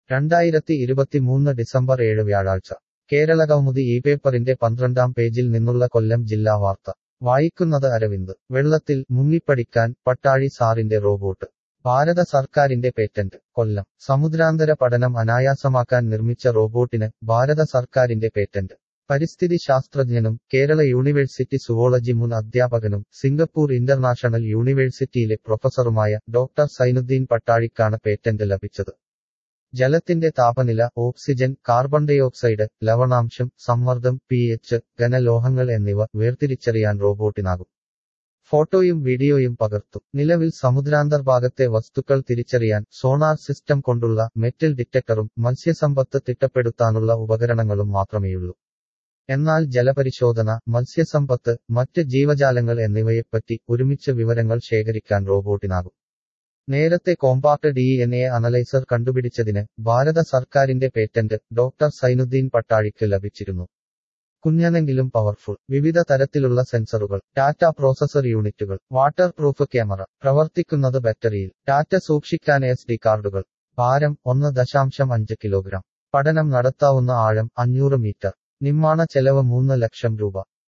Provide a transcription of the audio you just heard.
രണ്ടായിരത്തി ഇരുപത്തിമൂന്ന് ഡിസംബർ ഏഴ് വ്യാഴാഴ്ച കേരളകൗമുദി ഈ പേപ്പറിന്റെ പന്ത്രണ്ടാം പേജിൽ നിന്നുള്ള കൊല്ലം ജില്ലാ വാർത്ത വായിക്കുന്നത് അരവിന്ദ് വെള്ളത്തിൽ മുങ്ങിപ്പടിക്കാൻ പട്ടാഴി സാറിന്റെ റോബോട്ട് ഭാരത സർക്കാരിന്റെ പേറ്റന്റ് കൊല്ലം സമുദ്രാന്തര പഠനം അനായാസമാക്കാൻ നിർമ്മിച്ച റോബോട്ടിന് ഭാരത സർക്കാരിന്റെ പേറ്റന്റ് പരിസ്ഥിതി ശാസ്ത്രജ്ഞനും കേരള യൂണിവേഴ്സിറ്റി സുവോളജി മുൻ അധ്യാപകനും സിംഗപ്പൂർ ഇന്റർനാഷണൽ യൂണിവേഴ്സിറ്റിയിലെ പ്രൊഫസറുമായ ഡോക്ടർ സൈനുദ്ദീൻ പട്ടാഴിക്കാണ് പേറ്റന്റ് ലഭിച്ചത് ജലത്തിന്റെ താപനില ഓക്സിജൻ കാർബൺ ഡയോക്സൈഡ് ലവണാംശം സമ്മർദ്ദം പി എച്ച് ഘനലോഹങ്ങൾ എന്നിവ വേർതിരിച്ചറിയാൻ റോബോട്ടിനാകും ഫോട്ടോയും വീഡിയോയും പകർത്തും നിലവിൽ സമുദ്രാന്തർഭാഗത്തെ വസ്തുക്കൾ തിരിച്ചറിയാൻ സോണാർ സിസ്റ്റം കൊണ്ടുള്ള മെറ്റൽ ഡിറ്റക്ടറും മത്സ്യസമ്പത്ത് തിട്ടപ്പെടുത്താനുള്ള ഉപകരണങ്ങളും മാത്രമേയുള്ളൂ എന്നാൽ ജലപരിശോധന മത്സ്യസമ്പത്ത് മറ്റ് ജീവജാലങ്ങൾ എന്നിവയെപ്പറ്റി ഒരുമിച്ച് വിവരങ്ങൾ ശേഖരിക്കാൻ റോബോട്ടിനാകും നേരത്തെ compact D N A analyser കണ്ടുപിടിച്ചതിന് ഭാരത സർക്കാരിന്റെ പേറ്റന്റ് ഡോക്ടർ സൈനുദ്ദീൻ പട്ടാഴിക്ക് ലഭിച്ചിരുന്നു കുഞ്ഞനെങ്കിലും പവർഫുൾ വിവിധ തരത്തിലുള്ള സെൻസറുകൾ ടാറ്റ പ്രോസസർ യൂണിറ്റുകൾ വാട്ടർ പ്രൂഫ് ക്യാമറ പ്രവർത്തിക്കുന്നത് ബാറ്ററിയിൽ ടാറ്റ സൂക്ഷിക്കാൻ എസ് ഡി കാർഡുകൾ ഭാരം ഒന്ന് ദശാംശം അഞ്ച് കിലോഗ്രാം പഠനം നടത്താവുന്ന ആഴം അഞ്ഞൂറ് മീറ്റർ നിർമ്മാണ ചെലവ് മൂന്ന് ലക്ഷം രൂപ